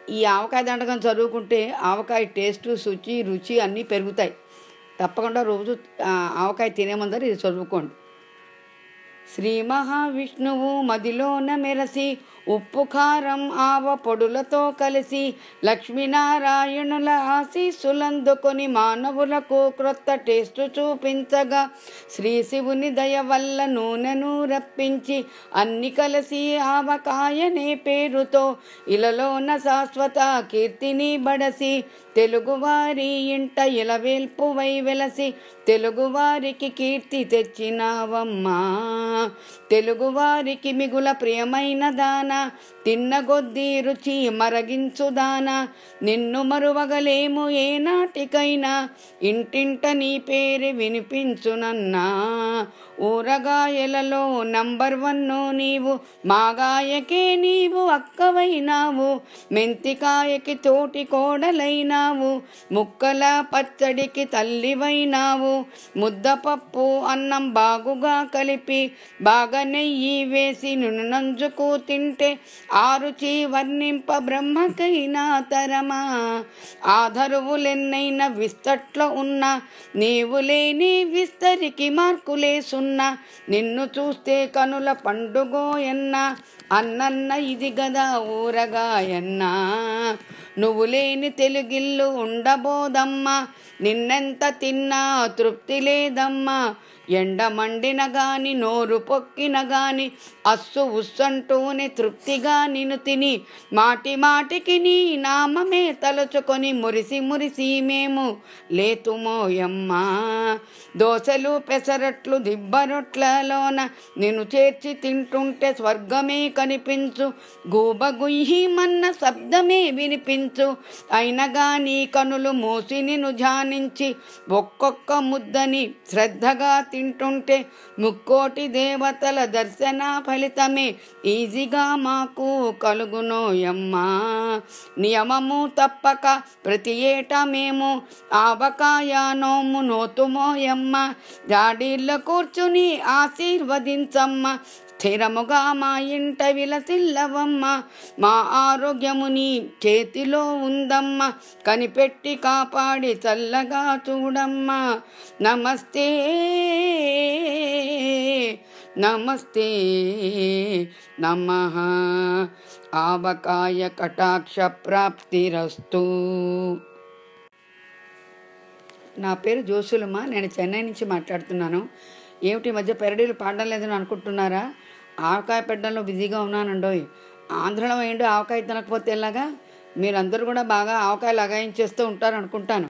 ఈ ఆవకాయ దండకం చదువుకుంటే ఆవకాయ టేస్ట్ శుచి రుచి అన్నీ పెరుగుతాయి తప్పకుండా రోజు ఆ, ఆవకాయ తినే ముందర ఇది చదువుకోండి శ్రీ మహావిష్ణువు మదిలోన మెరసి ఉప్పు కారం ఆవ పొడులతో కలిసి లక్ష్మీనారాయణుల ఆశీస్సులందుకొని మానవులకు క్రొత్త టేస్ట్ చూపించగా శ్రీ శివుని దయ వల్ల నూనెను రప్పించి అన్ని కలిసి ఆవకాయనే పేరుతో ఇలలోన శాశ్వత కీర్తిని బడసి తెలుగువారి ఇంట ఇలవేల్పువై వెలసి తెలుగువారికి కీర్తి తెచ్చినావమ్మా తెలుగువారికి మిగుల ప్రియమైన దాన తిన్నగొద్దీ రుచి మరగించు దాన నిన్ను మరువగలేము ఏనాటికైనా ఇంటింట నీ పేరు వినిపించునన్నా ఊరగాయలలో నంబర్ వన్ను నీవు మాగాయకే నీవు అక్కవైనావు మెంతికాయకి తోటి కోడలైనావు ముక్కల పచ్చడికి తల్లివైనావు ముద్దపప్పు అన్నం బాగుగా కలిపి బాగా నెయ్యి వేసి నును నంజుకు తింటే ఆ రుచి వర్ణింప బ్రహ్మకైనా తరమా ఆధరువులెన్నైన విస్తట్లో ఉన్న నీవు లేని విస్తరికి మార్కులేసున్నా నిన్ను చూస్తే కనుల పండుగోయన్న అన్నన్న ఇది గదా ఊరగాయన్నా నువ్వు లేని తెలుగిల్లు ఉండబోదమ్మా నిన్నెంత తిన్నా తృప్తి లేదమ్మా ఎండ మండిన గాని నోరు పొక్కిన గాని అస్సు ఉస్సంటూనే తృప్తిగా నిన్ను తిని మాటి మాటికి నీ నామమే తలుచుకొని మురిసి మురిసి మేము లేతుమోయమ్మా దోశలు పెసరట్లు దిబ్బరొట్లలోన నిన్ను చేర్చి తింటుంటే స్వర్గమే కనిపించు గూబ గుయ్యమన్న శబ్దమే వినిపించు అయినా గాని కనులు మూసి నిన్ను ధ్యానించి ఒక్కొక్క ముద్దని శ్రద్ధగా తింటుంటే ముక్కోటి దేవతల దర్శన ఫలితమే ఈజీగా మాకు కలుగునోయమ్మా నియమము తప్పక ప్రతి ఏటా మేము ఆవకాయ నోము నోతుమోయమ్మ జాడీల్లో కూర్చుని ఆశీర్వదించమ్మ స్థిరముగా మా ఇంట విలసిల్లవమ్మ మా ఆరోగ్యము నీ చేతిలో ఉందమ్మ కనిపెట్టి కాపాడి చల్లగా చూడమ్మ నమస్తే నమస్తే నమ ఆవకాయ కటాక్ష ప్రాప్తిరస్తు నా పేరు జోసులమ్మ నేను చెన్నై నుంచి మాట్లాడుతున్నాను ఏమిటి ఈ మధ్య పెరడీలు పాడడం లేదని అనుకుంటున్నారా ఆవకాయ పెట్టడంలో బిజీగా ఉన్నానండోయ్ ఆంధ్రలో ఏంటో ఆవకాయ తినకపోతే ఎలాగా మీరందరూ కూడా బాగా ఆవకాయ లగాయించేస్తూ ఉంటారు అనుకుంటాను